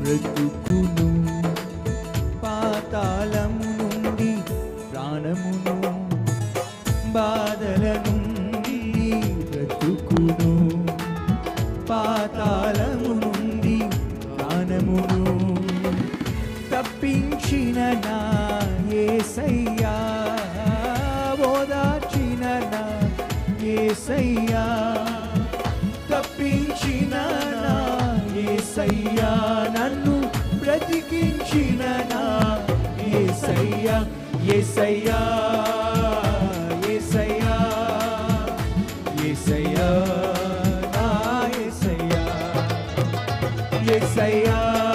బ్రతుకును పాతాళము నుండి ప్రాణమును బాధల నుండి బ్రతుకును పాతాళము నుండి ప్రాణమును తప్పించిన నా ఏసయ్యా ఓదార్చిన నా ఏసయ్యా తప్పించిన నా ఏసయ్యా నన్ను బ్రతికించిన నా ఏసయ్యా ఏసయ్యా ఏసయ్యా ఏసయ్యా నా ఏసయ్యా ఏసయ్యా